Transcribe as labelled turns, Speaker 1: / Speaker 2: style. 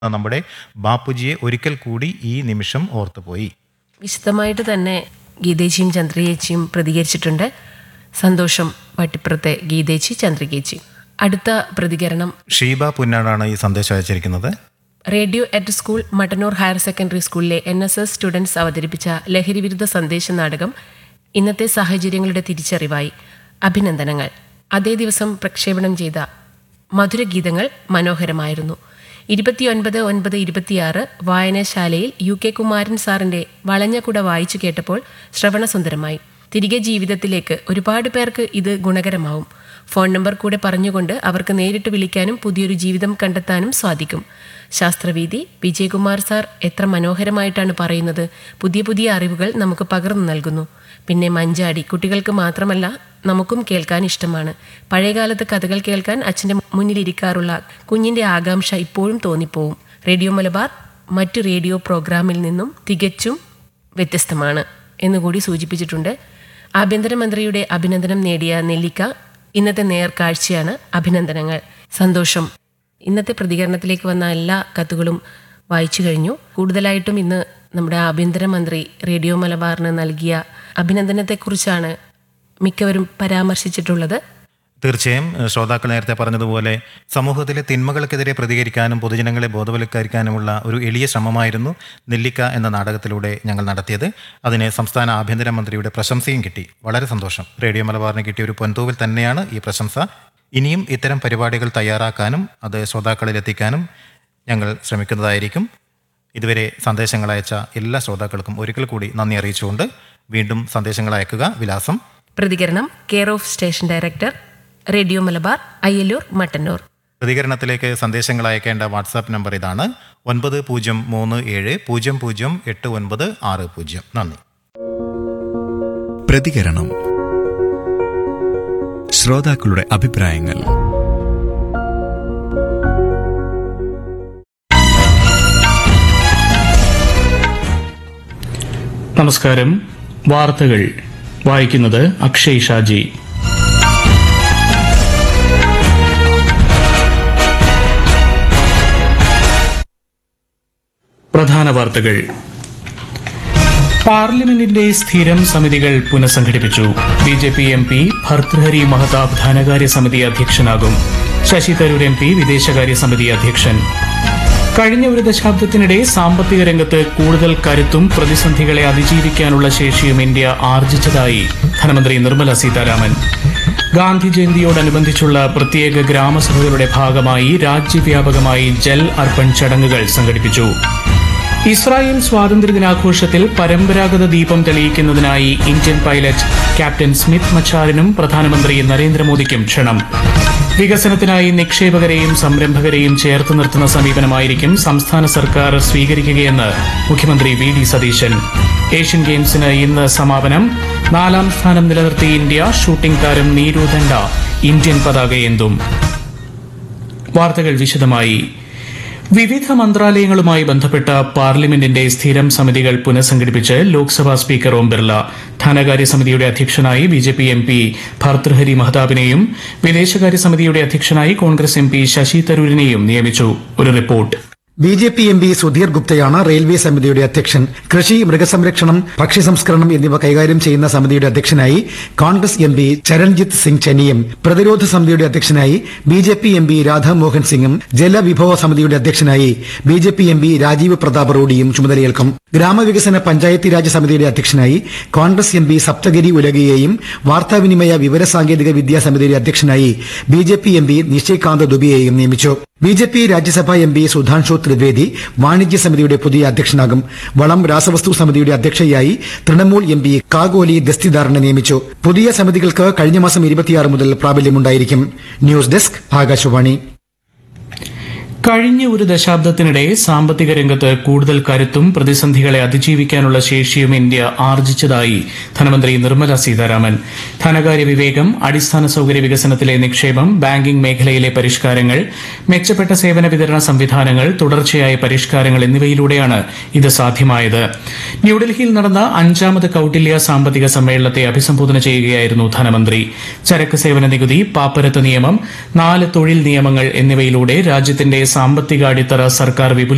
Speaker 1: നമ്മുടെ ബാപ്പുജിയെ ഒരിക്കൽ കൂടി ഈ നിമിഷം ഓർത്തുപോയി
Speaker 2: വിശദമായിട്ട് തന്നെ ഗീതേച്ചിയും ചന്ദ്രികേച്ചിയും പ്രതികരിച്ചിട്ടുണ്ട് സന്തോഷം വട്ടിപ്പുറത്തെ ഗീതേച്ചി ചന്ദ്രികേച്ചി അടുത്ത പ്രതികരണം
Speaker 1: ഷീബ പുന്നാടാണ് ഈ സന്ദേശം അയച്ചിരിക്കുന്നത്
Speaker 2: radio at school Mattannur higher secondary സ്കൂളിലെ എൻ എസ് എസ് സ്റ്റുഡൻസ് അവതരിപ്പിച്ച ലഹരിവിരുദ്ധ സന്ദേശ നാടകം ഇന്നത്തെ സാഹചര്യങ്ങളുടെ തിരിച്ചറിവായി അഭിനന്ദനങ്ങൾ അതേ ദിവസം പ്രക്ഷേപണം ചെയ്ത മധുരഗീതങ്ങൾ മനോഹരമായിരുന്നു ഇരുപത്തിയൊൻപത് ഒൻപത് ഇരുപത്തിയാറ് വായനശാലയിൽ യു കെ കുമാരൻ സാറിന്റെ വളഞ്ഞകുട വായിച്ചു കേട്ടപ്പോൾ ശ്രവണസുന്ദരമായി തിരികെ ജീവിതത്തിലേക്ക് ഒരുപാട് പേർക്ക് ഇത് ഗുണകരമാവും ഫോൺ നമ്പർ കൂടെ പറഞ്ഞുകൊണ്ട് അവർക്ക് നേരിട്ട് വിളിക്കാനും പുതിയൊരു ജീവിതം കണ്ടെത്താനും സാധിക്കും ശാസ്ത്രവീതി വിജയകുമാർ സാർ എത്ര മനോഹരമായിട്ടാണ് പറയുന്നത് പുതിയ പുതിയ അറിവുകൾ നമുക്ക് പകർന്നു നൽകുന്നു പിന്നെ മഞ്ചാടി കുട്ടികൾക്ക് മാത്രമല്ല നമുക്കും കേൾക്കാൻ ഇഷ്ടമാണ് പഴയകാലത്ത് കഥകൾ കേൾക്കാൻ അച്ഛൻ്റെ മുന്നിലിരിക്കാറുള്ള കുഞ്ഞിൻ്റെ ആകാംക്ഷ ഇപ്പോഴും തോന്നിപ്പോവും റേഡിയോ മലബാർ മറ്റു റേഡിയോ പ്രോഗ്രാമിൽ നിന്നും തികച്ചും വ്യത്യസ്തമാണ് എന്നുകൂടി സൂചിപ്പിച്ചിട്ടുണ്ട് ആഭ്യന്തരമന്ത്രിയുടെ അഭിനന്ദനം നേടിയ നെല്ലിക്ക ഇന്നത്തെ നേർക്കാഴ്ചയാണ് അഭിനന്ദനങ്ങൾ സന്തോഷം ഇന്നത്തെ പ്രതികരണത്തിലേക്ക് വന്ന എല്ലാ കത്തുകളും വായിച്ചു കഴിഞ്ഞു കൂടുതലായിട്ടും ഇന്ന് നമ്മുടെ ആഭ്യന്തരമന്ത്രി റേഡിയോ മലബാറിന് നൽകിയ അഭിനന്ദനത്തെക്കുറിച്ചാണ് മിക്കവരും പരാമർശിച്ചിട്ടുള്ളത്
Speaker 1: തീർച്ചയായും ഏഹ്, ശ്രോതാക്കൾ നേരത്തെ പറഞ്ഞതുപോലെ സമൂഹത്തിലെ തിന്മകൾക്കെതിരെ പ്രതികരിക്കാനും പൊതുജനങ്ങളെ ബോധവൽക്കരിക്കാനുമുള്ള ഒരു എളിയ ശ്രമമായിരുന്നു നെല്ലിക്ക എന്ന നാടകത്തിലൂടെ ഞങ്ങൾ നടത്തിയത് അതിന് സംസ്ഥാന ആഭ്യന്തരമന്ത്രിയുടെ പ്രശംസയും കിട്ടി വളരെ സന്തോഷം റേഡിയോ മലബാറിന് കിട്ടിയ ഒരു പൊൻതൂവിൽ തന്നെയാണ് ഈ പ്രശംസ ഇനിയും ഇത്തരം പരിപാടികൾ തയ്യാറാക്കാനും അത് ശ്രോതാക്കളിൽ എത്തിക്കാനും ഞങ്ങൾ ശ്രമിക്കുന്നതായിരിക്കും ഇതുവരെ സന്ദേശങ്ങൾ അയച്ച എല്ലാ ശ്രോതാക്കൾക്കും ഒരിക്കൽ കൂടി നന്ദി അറിയിച്ചുകൊണ്ട് വീണ്ടും സന്ദേശങ്ങൾ അയക്കുക വിലാസം
Speaker 2: പ്രതികരണം care of station director radio Malabar Ayyallur Mattannur
Speaker 1: പ്രതികരണത്തിലേക്ക് സന്ദേശങ്ങൾ അയക്കേണ്ട വാട്സാപ്പ് നമ്പർ ഇതാണ് ഒൻപത് പൂജ്യം മൂന്ന് ഏഴ് പൂജ്യം പൂജ്യം എട്ട് ഒൻപത് ആറ് പൂജ്യം നന്ദി
Speaker 3: പ്രതികരണം ശ്രോതാക്കളുടെ അഭിപ്രായങ്ങൾ
Speaker 4: നമസ്കാരം വാർത്തകൾ വായിക്കുന്നത് അക്ഷയ് ഷാജി പ്രധാന വാർത്തകൾ പാർലമെന്റിന്റെ സ്ഥിരം സമിതികൾ പുനഃസംഘടിപ്പിച്ചു B J P M P Bhartruhari Mahtab ധനകാര്യ സമിതി അധ്യക്ഷനാകും ശശി തരൂർ എം പി വിദേശകാര്യ സമിതി അധ്യക്ഷൻ കഴിഞ്ഞ ഒരു ദശാബ്ദത്തിനിടെ സാമ്പത്തിക രംഗത്ത് കൂടുതൽ കരുത്തും പ്രതിസന്ധികളെ അതിജീവിക്കാനുള്ള ശേഷിയും ഇന്ത്യ ആർജിച്ചതായി ധനമന്ത്രി നിർമ്മല സീതാരാമൻ ഗാന്ധി ജയന്തിയോടനുബന്ധിച്ചുള്ള പ്രത്യേക ഗ്രാമസഭകളുടെ ഭാഗമായി രാജ്യവ്യാപകമായി ജൽ അർപ്പൺ ചടങ്ങുകൾ സംഘടിപ്പിച്ചു ഇസ്രായേൽ സ്വാതന്ത്ര്യ ദിനാഘോഷത്തിൽ പരമ്പരാഗത ദീപം തെളിയിക്കുന്നതിനായി ഇന്ത്യൻ പൈലറ്റ് ക്യാപ്റ്റൻ സ്മിത്ത് മച്ചാറിനും പ്രധാനമന്ത്രി നരേന്ദ്രമോദിക്കും ക്ഷണം വികസനത്തിനായി നിക്ഷേപകരെയും സംരംഭകരെയും ചേർത്ത് നിർത്തുന്ന സമീപനമായിരിക്കും സംസ്ഥാന സർക്കാർ സ്വീകരിക്കുകയെന്ന് മുഖ്യമന്ത്രി വി ഡി സതീശൻ ഏഷ്യൻ ഗെയിംസിന് ഇന്ന് സമാപനം നാലാം സ്ഥാനം നിലനിർത്തി ഇന്ത്യ ഷൂട്ടിംഗ് താരം നീരു ദണ്ഡ ഇന്ത്യൻ പതാകയേന്തും വാർത്തകൾ വിശദമായി വിവിധ മന്ത്രാലയങ്ങളുമായി ബന്ധപ്പെട്ട പാർലമെന്റിന്റെ സ്ഥിരം സമിതികൾ പുനഃസംഘടിപ്പിച്ച് ലോക്സഭാ സ്പീക്കർ ഓം ബിർല ധനകാര്യ സമിതിയുടെ അധ്യക്ഷനായി B J P M P Bhartruhari മഹതാബിനെയും വിദേശകാര്യ സമിതിയുടെ അധ്യക്ഷനായി കോൺഗ്രസ് എം പി ശശി തരൂരിനെയും നിയമിച്ചു ഒരു report
Speaker 5: B J P M P Sudhir ഗുപ്തയാണ് റെയിൽവേ സമിതിയുടെ അധ്യക്ഷൻ കൃഷി മൃഗസംരക്ഷണം ഭക്ഷ്യസംസ്കരണം എന്നിവ കൈകാര്യം ചെയ്യുന്ന സമിതിയുടെ അധ്യക്ഷനായി Congress M P Charanjit Singh ചനിയും പ്രതിരോധ സമിതിയുടെ അധ്യക്ഷനായി B J P M P Radhamohan സിംഗും ജലവിഭവ സമിതിയുടെ അധ്യക്ഷനായി B J P M P Rajiv Pratap റോഡിയും ചുമതലയേൽക്കും ഗ്രാമവികസന പഞ്ചായത്തി രാജ് സമിതിയുടെ അധ്യക്ഷനായി കോൺഗ്രസ് എം പി സപ്തഗിരി ഉലകയെയും വാർത്താവിനിമയ വിവരസാങ്കേതിക വിദ്യാ സമിതിയുടെ അധ്യക്ഷനായി B J P M P Nishikant ദുബിയെയും നിയമിച്ചു B J P Rajya Sabha M P Sudhanshu Trivedi വാണിജ്യ സമിതിയുടെ പുതിയ അധ്യക്ഷനാകും വളം രാസവസ്തു സമിതിയുടെ അധ്യക്ഷയായി തൃണമൂൽ എം പി കാഗോലി ദസ്തിദാറിനെ നിയമിച്ചു പുതിയ സമിതികൾക്ക് കഴിഞ്ഞ മാസം ഇരുപത്തിയാറ് മുതൽ പ്രാബല്യമുണ്ടായിരിക്കും ന്യൂസ് ഡെസ്ക് ആകാശവാണി
Speaker 4: കഴിഞ്ഞ ഒരു ദശാബ്ദത്തിനിടെ സാമ്പത്തിക രംഗത്ത് കൂടുതൽ കരുത്തും പ്രതിസന്ധികളെ അതിജീവിക്കാനുള്ള ശേഷിയും ഇന്ത്യ ആർജിച്ചതായി ധനമന്ത്രി നിർമ്മല സീതാരാമൻ ധനകാര്യ വിവേകം അടിസ്ഥാന സൌകര്യ വികസനത്തിലെ നിക്ഷേപം ബാങ്കിംഗ് മേഖലയിലെ പരിഷ്കാരങ്ങൾ മെച്ചപ്പെട്ട സേവന വിതരണ സംവിധാനങ്ങൾ തുടർച്ചയായ പരിഷ്കാരങ്ങൾ എന്നിവയിലൂടെയാണ് ഇത് സാധ്യമായത് ന്യൂഡൽഹിയിൽ നടന്ന അഞ്ചാമത് കൌട്ടില്യ സാമ്പത്തിക സമ്മേളനത്തെ അഭിസംബോധന ചെയ്യുകയായിരുന്നു ധനമന്ത്രി ചരക്ക് സേവന നികുതി പാപ്പരത്ത് നിയമം നാല് തൊഴിൽ നിയമങ്ങൾ എന്നിവയിലൂടെ രാജ്യത്തിന്റെ സാമ്പത്തിക അടിത്തറ സർക്കാർ വിപുലീകരിച്ചു